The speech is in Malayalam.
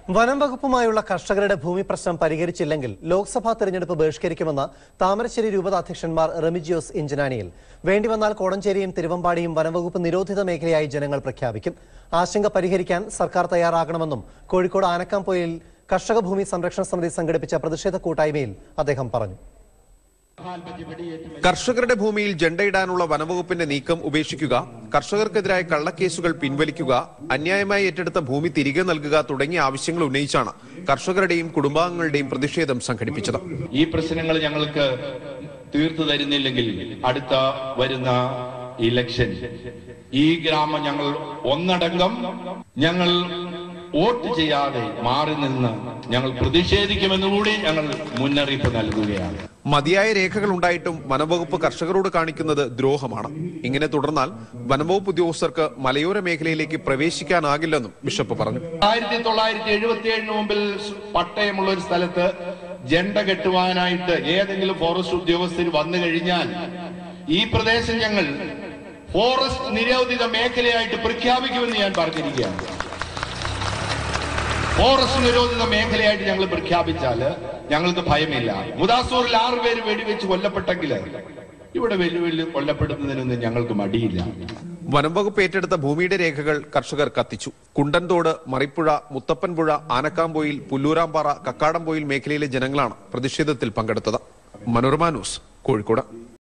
വനം വകുപ്പുമായുള്ള കർഷകരുടെ ഭൂമി പ്രശ്നം പരിഹരിച്ചില്ലെങ്കിൽ ലോക്സഭാ തെരഞ്ഞെടുപ്പ് ബഹിഷ്കരിക്കുമെന്ന് താമരശ്ശേരി രൂപതാധ്യക്ഷന്മാർ റെമിജിയോസ് ഇഞ്ചനാനിയിൽ വേണ്ടിവന്നാൽ കോടഞ്ചേരിയും തിരുവമ്പാടിയും വനംവകുപ്പ് നിരോധിത മേഖലയായി ജനങ്ങൾ പ്രഖ്യാപിക്കും ആശങ്ക പരിഹരിക്കാൻ സർക്കാർ തയ്യാറാകണമെന്നും കോഴിക്കോട് ആനക്കാംപൊയിൽ കർഷക ഭൂമി സംരക്ഷണ സമിതി സംഘടിപ്പിച്ച പ്രതിഷേധ കൂട്ടായ്മയിൽ അദ്ദേഹം പറഞ്ഞു കർഷകരുടെ ഭൂമിയിൽ ജണ്ടയിടാനുള്ള വനവകുപ്പിന്റെ നീക്കം ഉപേക്ഷിക്കുക കർഷകർക്കെതിരായ കള്ളക്കേസുകൾ പിൻവലിക്കുക അന്യായമായി ഏറ്റെടുത്ത ഭൂമി തിരികെ നൽകുക തുടങ്ങിയ ആവശ്യങ്ങൾ ഉന്നയിച്ചാണ് കർഷകരുടെയും കുടുംബാംഗങ്ങളുടെയും പ്രതിഷേധം സംഘടിപ്പിച്ചത് ഈ പ്രശ്നങ്ങൾ ഞങ്ങൾക്ക് തീർത്തു തരുന്നില്ലെങ്കിൽ അടുത്ത വരുന്ന ഇലക്ഷൻ ഈ ഗ്രാമം ഞങ്ങൾ ഒന്നടങ്കം ഞങ്ങൾ വോട്ട് ചെയ്യാതെ മാറി നിന്ന് ഞങ്ങൾ പ്രതിഷേധിക്കുമെന്നുകൂടി ഞങ്ങൾ മുന്നറിയിപ്പ് നൽകുകയാണ് മതിയായ രേഖകൾ ഉണ്ടായിട്ടും വനംവകുപ്പ് കർഷകരോട് കാണിക്കുന്നത് ദ്രോഹമാണ് ഇങ്ങനെ തുടർന്നാൽ വനംവകുപ്പ് ഉദ്യോഗസ്ഥർക്ക് മലയോര മേഖലയിലേക്ക് പ്രവേശിക്കാനാകില്ലെന്നും ബിഷപ്പ് പറഞ്ഞു ആയിരത്തി തൊള്ളായിരത്തി എഴുപത്തി ഏഴിന് മുമ്പിൽ പട്ടയമുള്ള ഒരു സ്ഥലത്ത് ജണ്ട കെട്ടുവാനായിട്ട് ഏതെങ്കിലും ഫോറസ്റ്റ് ഉദ്യോഗസ്ഥർ വന്നു കഴിഞ്ഞാൽ ഈ പ്രദേശം ഞങ്ങൾ ഫോറസ്റ്റ് നിരോധിത മേഖലയായിട്ട് പ്രഖ്യാപിക്കുമെന്ന് ഞാൻ പറഞ്ഞിരിക്കുകയാണ് ഫോറസ്റ്റ് നിരോധിത മേഖലയായിട്ട് ഞങ്ങൾ പ്രഖ്യാപിച്ചാല് ഞങ്ങൾക്ക് ഭയമില്ല മുദാസൂറിൽ ആറ് പേര് വെടിവെച്ച് കൊല്ലപ്പെട്ടെങ്കിൽ ഇവിടെ വെല്ലുവിളി കൊല്ലപ്പെടുന്നതിനൊന്നും ഞങ്ങൾക്ക് മടിയില്ല വനംവകുപ്പ് ഏറ്റെടുത്ത ഭൂമിയുടെ രേഖകൾ കർഷകർ കത്തിച്ചു കുണ്ടൻതോട് മറിപ്പുഴ മുത്തപ്പൻപുഴ ആനക്കാംപോയിൽ പുല്ലൂരാമ്പാറ കക്കാടംപോയിൽ മേഖലയിലെ ജനങ്ങളാണ് പ്രതിഷേധത്തിൽ പങ്കെടുത്തത് മനോരമ ന്യൂസ് കോഴിക്കോട്